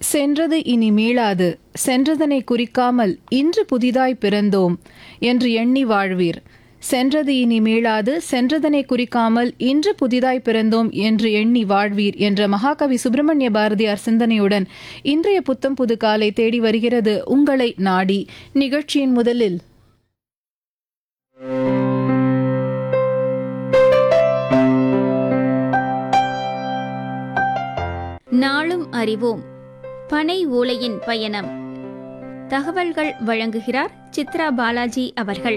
சென்றது இனி மீளாது சென்றதனை குறிக்காமல் இன்று புதிதாய் பிறந்தோம் என்று எண்ணி வாழ்வீர் சென்றது இனி மீளாது சென்றதனை குறிக்காமல் இன்று புதிதாய் பிறந்தோம் என்று எண்ணி வாழ்வீர் என்ற மகாகவி சுப்பிரமணிய பாரதியார் சிந்தனையுடன் இன்றைய புத்தம் புது காலை தேடி வருகிறது உங்களை நாடி நிகழ்ச்சியின் முதலில் நாளும் அறிவோம் பனை ஓலையின் பயணம் தகவல்கள் வழங்குகிறார் சித்ரா பாலாஜி அவர்கள்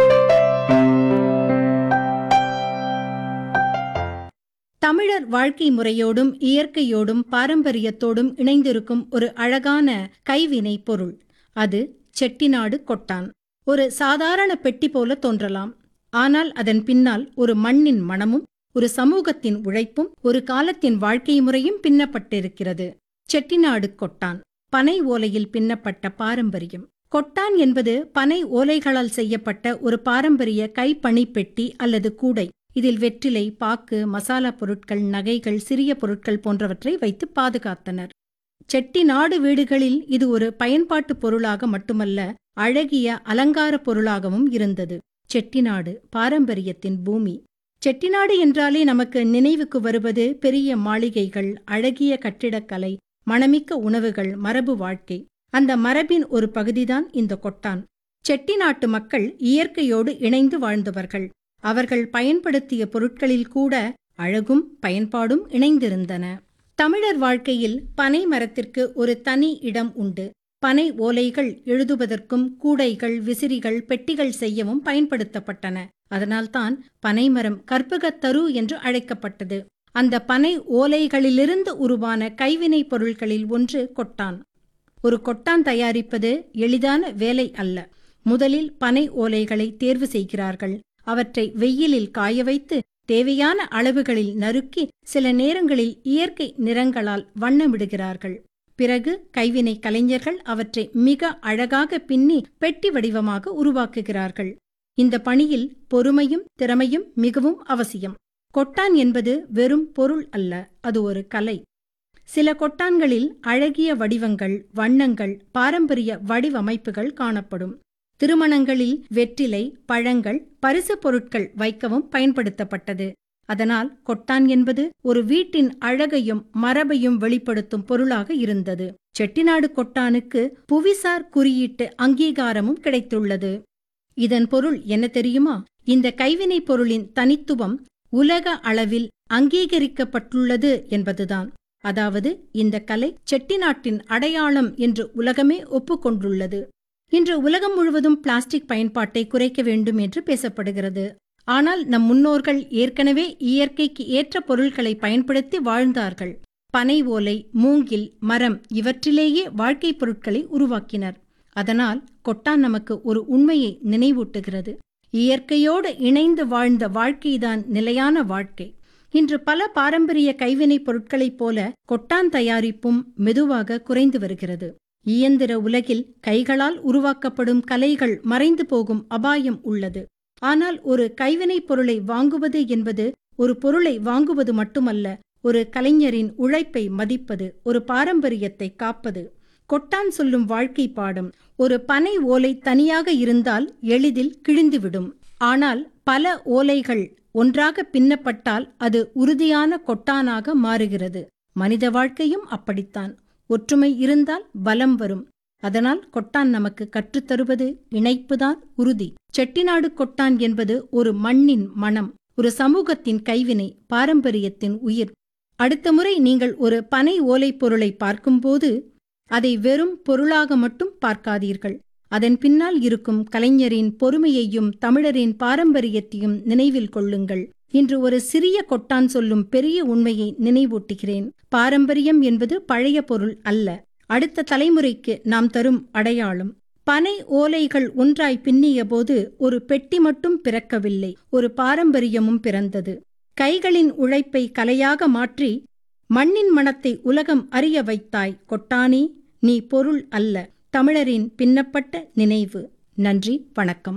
தமிழர் வாழ்க்கை முறையோடும் இயற்கையோடும் பாரம்பரியத்தோடும் இணைந்திருக்கும் ஒரு அழகான கைவினை பொருள் அது செட்டிநாடு கொட்டான் ஒரு சாதாரண பெட்டி போல தோன்றலாம் ஆனால் அதன் பின்னால் ஒரு மண்ணின் மணமும் ஒரு சமூகத்தின் உழைப்பும் ஒரு காலத்தின் வாழ்க்கை முறையும் பின்னப்பட்டிருக்கிறது செட்டிநாடு கொட்டான் பனை ஓலையில் பின்னப்பட்ட பாரம்பரியம் கொட்டான் என்பது பனை ஓலைகளால் செய்யப்பட்ட ஒரு பாரம்பரிய கைப்பணி பெட்டி அல்லது கூடை இதில் வெற்றிலை பாக்கு மசாலா பொருட்கள் நகைகள் சிறிய பொருட்கள் போன்றவற்றை வைத்து பாதுகாத்தனர் செட்டிநாடு வீடுகளில் இது ஒரு பயன்பாட்டு பொருளாக மட்டுமல்ல அழகிய அலங்கார பொருளாகவும் இருந்தது செட்டிநாடு பாரம்பரியத்தின் பூமி செட்டிநாடு என்றாலே நமக்கு நினைவுக்கு வருவது பெரிய மாளிகைகள் அழகிய கட்டிடக்கலை மணமிக்க உணவுகள் மரபு வாழ்க்கை அந்த மரபின் ஒரு பகுதிதான் இந்த கொட்டான் செட்டிநாட்டு மக்கள் இயற்கையோடு இணைந்து வாழ்ந்தவர்கள் அவர்கள் பயன்படுத்திய பொருட்களில் கூட அழகும் பயன்பாடும் இணைந்திருந்தன தமிழர் வாழ்க்கையில் பனை மரத்திற்கு ஒரு தனி இடம் உண்டு பனை ஓலைகள் எழுதுவதற்கும் கூடைகள் விசிறிகள் பெட்டிகள் செய்யவும் பயன்படுத்தப்பட்டன அதனால்தான் பனைமரம் கற்பகத்தரு என்று அழைக்கப்பட்டது அந்த பனை ஓலைகளிலிருந்து உருவான கைவினைப் பொருட்களில் ஒன்று கொட்டான் ஒரு கொட்டான் தயாரிப்பது எளிதான வேலை அல்ல முதலில் பனை ஓலைகளை தேர்வு செய்கிறார்கள் அவற்றை வெயிலில் காய வைத்து தேவையான அளவுகளில் நறுக்கி சில நேரங்களில் இயற்கை நிறங்களால் வண்ணமிடுகிறார்கள் பிறகு கைவினை கலைஞர்கள் அவற்றை மிக அழகாக பின்னி பெட்டி வடிவமாக உருவாக்குகிறார்கள் இந்த பணியில் பொறுமையும் திறமையும் மிகவும் அவசியம் கொட்டான் என்பது வெறும் பொருள் அல்ல அது ஒரு கலை சில கொட்டான்களில் அழகிய வடிவங்கள் வண்ணங்கள் பாரம்பரிய வடிவமைப்புகள் காணப்படும் திருமணங்களில் வெற்றிலை பழங்கள் பரிசு பொருட்கள் வைக்கவும் பயன்படுத்தப்பட்டது அதனால் கொட்டான் என்பது ஒரு வீட்டின் அழகையும் மரபையும் வெளிப்படுத்தும் பொருளாக இருந்தது செட்டிநாடு கொட்டானுக்கு புவிசார் குறியீட்டு அங்கீகாரமும் கிடைத்துள்ளது இதன் பொருள் என்ன தெரியுமா இந்த கைவினைப் பொருளின் தனித்துவம் உலக அளவில் அங்கீகரிக்கப்பட்டுள்ளது என்பதுதான் அதாவது இந்த கலை செட்டிநாட்டின் அடையாளம் என்று உலகமே ஒப்புக்கொண்டுள்ளது இன்று உலகம் முழுவதும் பிளாஸ்டிக் பயன்பாட்டை குறைக்க வேண்டும் என்று பேசப்படுகிறது ஆனால் நம் முன்னோர்கள் ஏற்கனவே இயற்கைக்கு ஏற்ற பொருட்களை பயன்படுத்தி வாழ்ந்தார்கள் பனை ஓலை மூங்கில் மரம் இவற்றிலேயே வாழ்க்கைப் பொருட்களை உருவாக்கினர் அதனால் கொட்டான் நமக்கு ஒரு உண்மையை நினைவூட்டுகிறது இயற்கையோடு இணைந்து வாழ்ந்த வாழ்க்கைதான் நிலையான வாழ்க்கை இன்று பல பாரம்பரிய கைவினைப் பொருட்களைப் போல கொட்டான் தயாரிப்பும் மெதுவாக குறைந்து வருகிறது இயந்திர உலகில் கைகளால் உருவாக்கப்படும் கலைகள் மறைந்து போகும் அபாயம் உள்ளது ஆனால் ஒரு கைவினைப் பொருளை வாங்குவது என்பது ஒரு பொருளை வாங்குவது மட்டுமல்ல ஒரு கலைஞரின் உழைப்பை மதிப்பது ஒரு பாரம்பரியத்தை காப்பது கொட்டான் சொல்லும் வாழ்க்கை பாடம் ஒரு பனை ஓலை தனியாக இருந்தால் எளிதில் கிழிந்துவிடும் ஆனால் பல ஓலைகள் ஒன்றாக பின்னப்பட்டால் அது உறுதியான கொட்டானாக மாறுகிறது மனித வாழ்க்கையும் அப்படித்தான் ஒற்றுமை இருந்தால் பலம் வரும் அதனால் கொட்டான் நமக்கு கற்றுத்தருவது இணைப்புதான் உறுதி செட்டிநாடு கொட்டான் என்பது ஒரு மண்ணின் மனம் ஒரு சமூகத்தின் கைவினை பாரம்பரியத்தின் உயிர் அடுத்த முறை நீங்கள் ஒரு பனை ஓலைப் பொருளை பார்க்கும்போது அதை வெறும் பொருளாக மட்டும் பார்க்காதீர்கள் அதன் பின்னால் இருக்கும் கலைஞரின் பொறுமையையும் தமிழரின் பாரம்பரியத்தையும் நினைவில் கொள்ளுங்கள் இன்று ஒரு சிறிய கொட்டான் சொல்லும் பெரிய உண்மையை நினைவூட்டுகிறேன் பாரம்பரியம் என்பது பழைய பொருள் அல்ல அடுத்த தலைமுறைக்கு நாம் தரும் அடையாளம் பனை ஓலைகள் ஒன்றாய் பின்னிய போது ஒரு பெட்டி மட்டும் பிறக்கவில்லை ஒரு பாரம்பரியமும் பிறந்தது கைகளின் உழைப்பை கலையாக மாற்றி மண்ணின் மனத்தை உலகம் அறிய வைத்தாய் கொட்டானி நீ பொருள் அல்ல தமிழரின் பின்னப்பட்ட நினைவு நன்றி வணக்கம்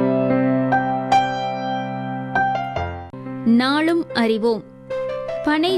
நாளும் அறிவோம் பனை